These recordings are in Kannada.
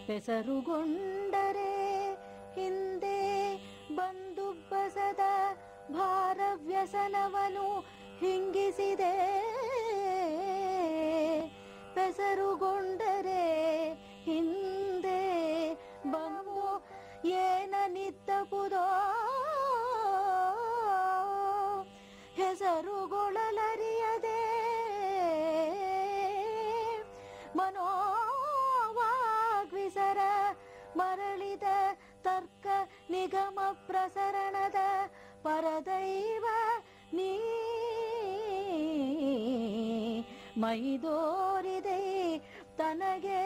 ಹೆಸರುಗೊಂಡರೆ ಹಿಂದೆ ಬಂದು ಬಸದ ಭಾರ ವ್ಯಸನವನು ಹಿಂಗಿಸಿದೆ ಹೆಸರುಗೊಂಡರೆ ಹಿಂದೆ ಬಂದು ಏನ ನಿತ್ತಪುದೋ ಹೆಸರುಗೊಳ್ಳಲರಿಯದೆ ಮನೋವಾಗ್ವಿಸರ ಮರಳಿದ ತರ್ಕ ನಿಗಮ ಪ್ರಸರಣದ ಪರದೈವ ನೀ ಮೈದೋರಿದೆ ತನಗೆ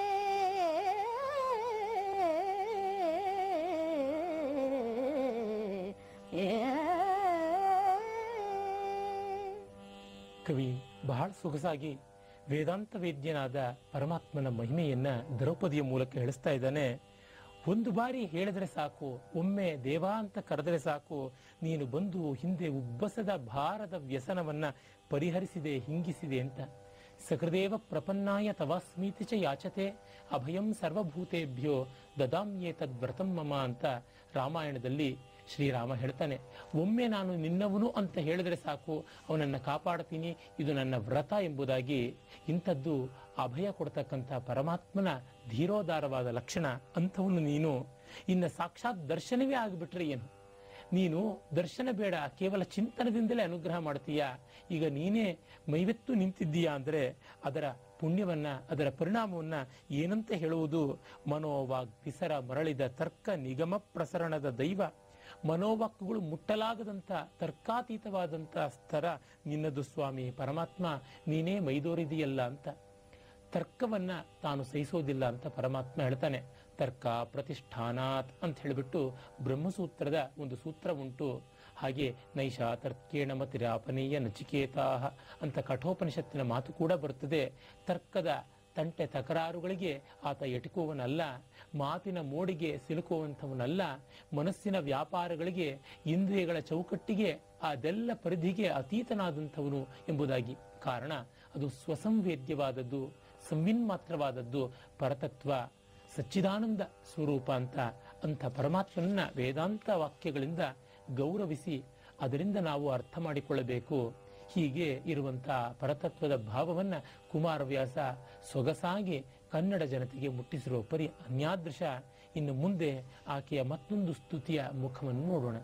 ಕವಿ ಬಹಳ ಸೊಗಸಾಗಿ ವೇದಾಂತ ವೇದ್ಯನಾದ ಪರಮಾತ್ಮನ ಮಹಿಮೆಯನ್ನ ದ್ರೌಪದಿಯ ಮೂಲಕ ಹೇಳಿಸ್ತಾ ಇದ್ದಾನೆ ಒಂದು ಬಾರಿ ಹೇಳಿದ್ರೆ ಸಾಕು ಒಮ್ಮೆ ದೇವ ಅಂತ ಕರೆದರೆ ಸಾಕು ನೀನು ಬಂದು ಹಿಂದೆ ಉಬ್ಬಸದ ಭಾರದ ವ್ಯಸನವನ್ನ ಪರಿಹರಿಸಿದೆ ಹಿಂಗಿಸಿದೆ ಅಂತ ಸಕೃದೇವ ಪ್ರಪನ್ನಾಯ ತವಾಸ್ಮೀತಿ ಚ ಯಾಚತೆ ಅಭಯಂ ಸರ್ವಭೂತೇಭ್ಯೋ ದದಾಮ್ಯೇ ತದ್ವ್ರತಂ ಮಮ ಅಂತ ರಾಮಾಯಣದಲ್ಲಿ ಶ್ರೀರಾಮ ಹೇಳ್ತಾನೆ ಒಮ್ಮೆ ನಾನು ನಿನ್ನವನು ಅಂತ ಹೇಳಿದ್ರೆ ಸಾಕು ಅವನನ್ನ ಕಾಪಾಡ್ತೀನಿ ಇದು ನನ್ನ ವ್ರತ ಎಂಬುದಾಗಿ ಇಂಥದ್ದು ಅಭಯ ಕೊಡ್ತಕ್ಕಂಥ ಪರಮಾತ್ಮನ ಧೀರೋದಾರವಾದ ಲಕ್ಷಣ ಅಂಥವನು ನೀನು ಇನ್ನ ಸಾಕ್ಷಾತ್ ದರ್ಶನವೇ ಆಗಿಬಿಟ್ರೆ ಏನು ನೀನು ದರ್ಶನ ಬೇಡ ಕೇವಲ ಚಿಂತನದಿಂದಲೇ ಅನುಗ್ರಹ ಮಾಡ್ತೀಯಾ ಈಗ ನೀನೇ ಮೈವೆತ್ತು ನಿಂತಿದ್ದೀಯಾ ಅಂದ್ರೆ ಅದರ ಪುಣ್ಯವನ್ನ ಅದರ ಪರಿಣಾಮವನ್ನ ಏನಂತ ಹೇಳುವುದು ಮನೋವಾಗ್ ವಿಸರ ಮರಳಿದ ತರ್ಕ ನಿಗಮ ಪ್ರಸರಣದ ದೈವ ಮನೋವಾಕ್ಗಳು ಮುಟ್ಟಲಾಗದಂತ ತರ್ಕಾತೀತವಾದಂತ ಸ್ತರ ನಿನ್ನದು ಸ್ವಾಮಿ ಪರಮಾತ್ಮ ನೀನೇ ಮೈದೋರಿದೆಯಲ್ಲ ಅಂತ ತರ್ಕವನ್ನ ತಾನು ಸಹಿಸೋದಿಲ್ಲ ಅಂತ ಪರಮಾತ್ಮ ಹೇಳ್ತಾನೆ ತರ್ಕ ಪ್ರತಿಷ್ಠಾನಾತ್ ಅಂತ ಹೇಳಿಬಿಟ್ಟು ಬ್ರಹ್ಮಸೂತ್ರದ ಒಂದು ಸೂತ್ರ ಉಂಟು ಹಾಗೆ ನೈಷ ತರ್ಕೇಣ ಮತಿರಾಪನೀಯ ನಚಿಕೇತಾಹ ಅಂತ ಕಠೋಪನಿಷತ್ತಿನ ಮಾತು ಕೂಡ ಬರುತ್ತದೆ ತರ್ಕದ ತಂಟೆ ತಕರಾರುಗಳಿಗೆ ಆತ ಎಟುಕುವನಲ್ಲ ಮಾತಿನ ಮೋಡಿಗೆ ಸಿಲುಕುವಂಥವನಲ್ಲ ಮನಸ್ಸಿನ ವ್ಯಾಪಾರಗಳಿಗೆ ಇಂದ್ರಿಯಗಳ ಚೌಕಟ್ಟಿಗೆ ಅದೆಲ್ಲ ಪರಿಧಿಗೆ ಅತೀತನಾದಂಥವನು ಎಂಬುದಾಗಿ ಕಾರಣ ಅದು ಸ್ವಸಂವೇದ್ಯವಾದದ್ದು ಸಂವಿನ್ಮಾತ್ರವಾದದ್ದು ಪರತತ್ವ ಸಚ್ಚಿದಾನಂದ ಸ್ವರೂಪ ಅಂತ ಅಂಥ ಪರಮಾತ್ಮನನ್ನ ವೇದಾಂತ ವಾಕ್ಯಗಳಿಂದ ಗೌರವಿಸಿ ಅದರಿಂದ ನಾವು ಅರ್ಥ ಮಾಡಿಕೊಳ್ಳಬೇಕು ಹೀಗೆ ಇರುವಂತಹ ಪರತತ್ವದ ಭಾವವನ್ನ ಕುಮಾರವ್ಯಾಸ ಸೊಗಸಾಗಿ ಕನ್ನಡ ಜನತೆಗೆ ಮುಟ್ಟಿಸಿರುವ ಪರಿ ಅನ್ಯಾದೃಶ ಇನ್ನು ಮುಂದೆ ಆಕೆಯ ಮತ್ತೊಂದು ಸ್ತುತಿಯ ಮುಖವನ್ನು ನೋಡೋಣ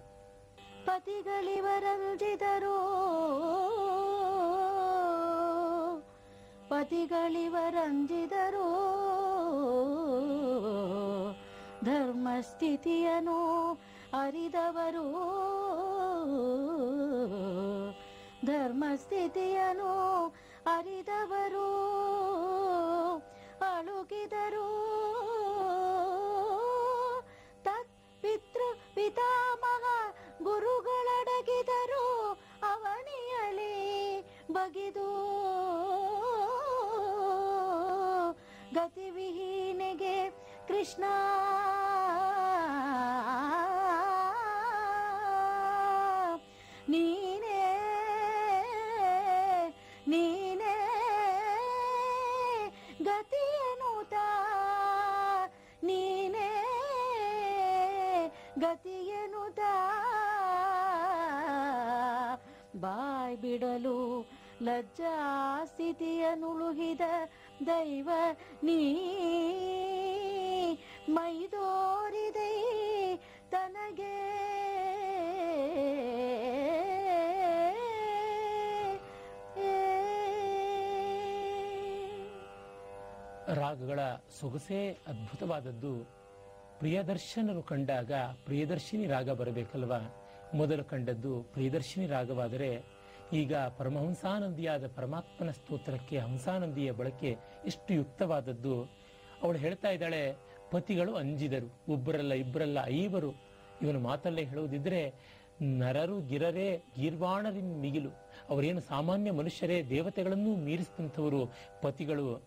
ಪತಿಗಳಿವರಂಜಿದರು ಪತಿಗಳಿವರಂಜಿದರು ಧರ್ಮಸ್ಥಿತಿಯನು ಅರಿದವರು ಧರ್ಮಸ್ಥಿತಿಯನು ಅರಿದವರು ಅಳುಗಿದರು ತತ್ ಪಿತೃ ಪಿತಾಮಹ ಗುರುಗಳಡಗಿದರು ಅವನಿಯಲಿ ಬಗಿದು ಗತಿವಿಹೀನೆಗೆ ಕೃಷ್ಣ ನೀನೇ ನೀನೇ ಗತಿಯನುತ ನೀನೇ ಗತಿಯನುತ ಬಾಯ್ ಬಿಡಲು ಲಜ್ಜಾ ಸ್ಥಿತಿಯನುಳುಹಿದ ದೈವ ನೀ ಮೈದೋರಿದೆ ತನಗೆ ರಾಗಗಳ ಸೊಗಸೇ ಅದ್ಭುತವಾದದ್ದು ಪ್ರಿಯದರ್ಶನರು ಕಂಡಾಗ ಪ್ರಿಯದರ್ಶಿನಿ ರಾಗ ಬರಬೇಕಲ್ವಾ ಮೊದಲು ಕಂಡದ್ದು ಪ್ರಿಯದರ್ಶಿನಿ ರಾಗವಾದರೆ ಈಗ ಪರಮಹಂಸಾನಂದಿಯಾದ ಪರಮಾತ್ಮನ ಸ್ತೋತ್ರಕ್ಕೆ ಹಂಸಾನಂದಿಯ ಬಳಕೆ ಎಷ್ಟು ಯುಕ್ತವಾದದ್ದು ಅವಳು ಹೇಳ್ತಾ ಇದ್ದಾಳೆ ಪತಿಗಳು ಅಂಜಿದರು ಒಬ್ಬರಲ್ಲ ಇಬ್ಬರಲ್ಲ ಐವರು ಇವನು ಮಾತಲ್ಲೇ ಹೇಳುವುದಿದ್ರೆ ನರರು ಗಿರರೇ ಗೀರ್ವಾಣರಿನ್ ಮಿಗಿಲು ಅವರೇನು ಸಾಮಾನ್ಯ ಮನುಷ್ಯರೇ ದೇವತೆಗಳನ್ನೂ ಮೀರಿಸಿದಂಥವರು ಪತಿಗಳು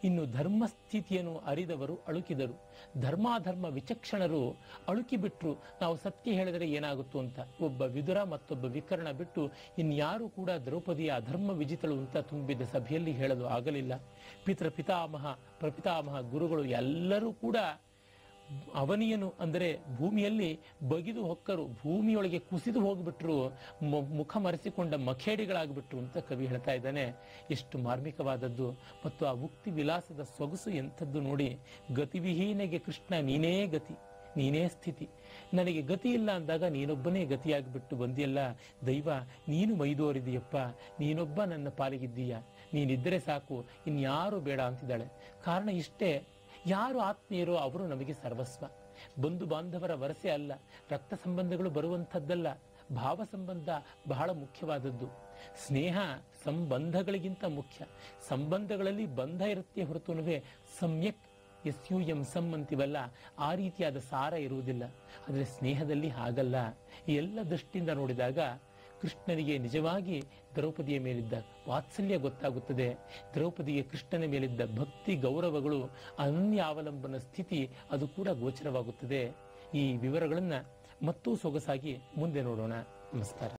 ಇನ್ನು ಧರ್ಮ ಸ್ಥಿತಿಯನ್ನು ಅರಿದವರು ಅಳುಕಿದರು ಧರ್ಮಾಧರ್ಮ ವಿಚಕ್ಷಣರು ಅಳುಕಿ ಬಿಟ್ರು ನಾವು ಸತ್ಯ ಹೇಳಿದರೆ ಏನಾಗುತ್ತೋ ಅಂತ ಒಬ್ಬ ವಿದುರ ಮತ್ತೊಬ್ಬ ವಿಕರಣ ಬಿಟ್ಟು ಇನ್ಯಾರು ಕೂಡ ದ್ರೌಪದಿಯ ಅಧರ್ಮ ವಿಜಿತಳು ಅಂತ ತುಂಬಿದ ಸಭೆಯಲ್ಲಿ ಹೇಳಲು ಆಗಲಿಲ್ಲ ಪಿತೃ ಪಿತಾಮಹ ಪ್ರಪಿತಾಮಹ ಗುರುಗಳು ಎಲ್ಲರೂ ಕೂಡ ಅವನಿಯನು ಅಂದರೆ ಭೂಮಿಯಲ್ಲಿ ಬಗಿದು ಹೊಕ್ಕರು ಭೂಮಿಯೊಳಗೆ ಕುಸಿದು ಹೋಗ್ಬಿಟ್ರು ಮ- ಮುಖ ಮರೆಸಿಕೊಂಡ ಮಖೇಡಿಗಳಾಗ್ಬಿಟ್ರು ಅಂತ ಕವಿ ಹೇಳ್ತಾ ಇದ್ದಾನೆ ಎಷ್ಟು ಮಾರ್ಮಿಕವಾದದ್ದು ಮತ್ತು ಆ ಉಕ್ತಿ ವಿಲಾಸದ ಸೊಗಸು ಎಂಥದ್ದು ನೋಡಿ ಗತಿವಿಹೀನೆಗೆ ಕೃಷ್ಣ ನೀನೇ ಗತಿ ನೀನೇ ಸ್ಥಿತಿ ನನಗೆ ಗತಿ ಇಲ್ಲ ಅಂದಾಗ ನೀನೊಬ್ಬನೇ ಗತಿಯಾಗಿಬಿಟ್ಟು ಬಂದಿಯಲ್ಲ ದೈವ ನೀನು ಮೈದೋರಿದೆಯಪ್ಪ ನೀನೊಬ್ಬ ನನ್ನ ಪಾಲಿಗಿದ್ದೀಯ ನೀನಿದ್ದರೆ ಸಾಕು ಇನ್ಯಾರು ಬೇಡ ಅಂತಿದ್ದಾಳೆ ಕಾರಣ ಇಷ್ಟೇ ಯಾರು ಆತ್ಮೀಯರೋ ಅವರು ನಮಗೆ ಸರ್ವಸ್ವ ಬಂಧು ಬಾಂಧವರ ವರಸೆ ಅಲ್ಲ ರಕ್ತ ಸಂಬಂಧಗಳು ಬರುವಂಥದ್ದಲ್ಲ ಭಾವ ಸಂಬಂಧ ಬಹಳ ಮುಖ್ಯವಾದದ್ದು ಸ್ನೇಹ ಸಂಬಂಧಗಳಿಗಿಂತ ಮುಖ್ಯ ಸಂಬಂಧಗಳಲ್ಲಿ ಬಂಧ ಇರುತ್ತೆ ಹೊರತುನುವೆ ಸಮ್ಯಕ್ ಎಸ್ ಯು ಎಂ ಸಮ್ ಅಂತೀವಲ್ಲ ಆ ರೀತಿಯಾದ ಸಾರ ಇರುವುದಿಲ್ಲ ಆದರೆ ಸ್ನೇಹದಲ್ಲಿ ಹಾಗಲ್ಲ ಈ ಎಲ್ಲ ದೃಷ್ಟಿಯಿಂದ ನೋಡಿದಾಗ ಕೃಷ್ಣನಿಗೆ ನಿಜವಾಗಿ ದ್ರೌಪದಿಯ ಮೇಲಿದ್ದ ವಾತ್ಸಲ್ಯ ಗೊತ್ತಾಗುತ್ತದೆ ದ್ರೌಪದಿಗೆ ಕೃಷ್ಣನ ಮೇಲಿದ್ದ ಭಕ್ತಿ ಗೌರವಗಳು ಅನನ್ಯ ಅವಲಂಬನ ಸ್ಥಿತಿ ಅದು ಕೂಡ ಗೋಚರವಾಗುತ್ತದೆ ಈ ವಿವರಗಳನ್ನ ಮತ್ತೂ ಸೊಗಸಾಗಿ ಮುಂದೆ ನೋಡೋಣ ನಮಸ್ಕಾರ